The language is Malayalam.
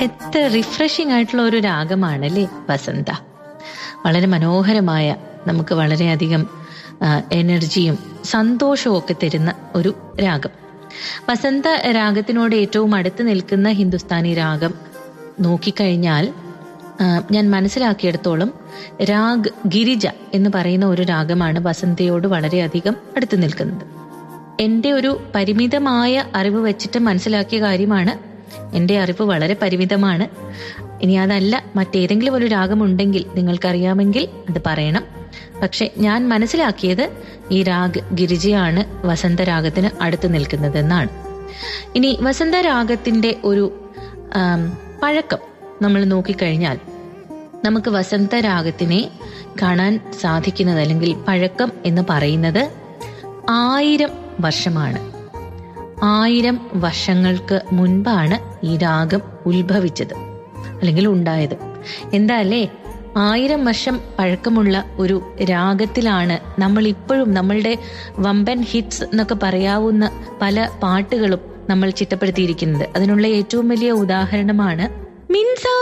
എത്ര റിഫ്രഷിംഗ് ആയിട്ടുള്ള ഒരു രാഗമാണല്ലേ വസന്ത വളരെ മനോഹരമായ നമുക്ക് വളരെയധികം ആ, എനർജിയും സന്തോഷവും ഒക്കെ തരുന്ന ഒരു രാഗം വസന്ത രാഗത്തിനോട് ഏറ്റവും അടുത്ത് നിൽക്കുന്ന ഹിന്ദുസ്ഥാനി രാഗം നോക്കിക്കഴിഞ്ഞാൽ ആ, ഞാൻ മനസ്സിലാക്കിയിടത്തോളം രാഗ് ഗിരിജ എന്ന് പറയുന്ന ഒരു രാഗമാണ് വസന്തയോട് വളരെയധികം അടുത്ത് നിൽക്കുന്നത് എൻ്റെ ഒരു പരിമിതമായ അറിവ് വെച്ചിട്ട് മനസ്സിലാക്കിയ കാര്യമാണ് എൻ്റെ അറിവ് വളരെ പരിമിതമാണ് ഇനി അതല്ല മറ്റേതെങ്കിലും ഒരു രാഗമുണ്ടെങ്കിൽ നിങ്ങൾക്കറിയാമെങ്കിൽ അത് പറയണം പക്ഷെ ഞാൻ മനസ്സിലാക്കിയത് ഈ രാഗ് ഗിരിജയാണ് വസന്ത രാഗത്തിന് അടുത്ത് നിൽക്കുന്നത് എന്നാണ് ഇനി വസന്ത രാഗത്തിന്റെ ഒരു ആം, പഴക്കം നമ്മൾ നോക്കിക്കഴിഞ്ഞാൽ നമുക്ക് വസന്ത രാഗത്തിനെ കാണാൻ സാധിക്കുന്നത് അല്ലെങ്കിൽ പഴക്കം എന്ന് പറയുന്നത് ആയിരം വർഷമാണ് ആയിരം വർഷങ്ങൾക്ക് മുൻപാണ് ഈ രാഗം ഉത്ഭവിച്ചത് അല്ലെങ്കിൽ ഉണ്ടായത് എന്താ അല്ലേ ആയിരം വർഷം പഴക്കമുള്ള ഒരു രാഗത്തിലാണ് നമ്മൾ ഇപ്പോഴും നമ്മളുടെ വമ്പൻ ഹിറ്റ്സ് എന്നൊക്കെ പറയാവുന്ന പല പാട്ടുകളും നമ്മൾ ചിട്ടപ്പെടുത്തിയിരിക്കുന്നത് അതിനുള്ള ഏറ്റവും വലിയ ഉദാഹരണമാണ് മിൻസാ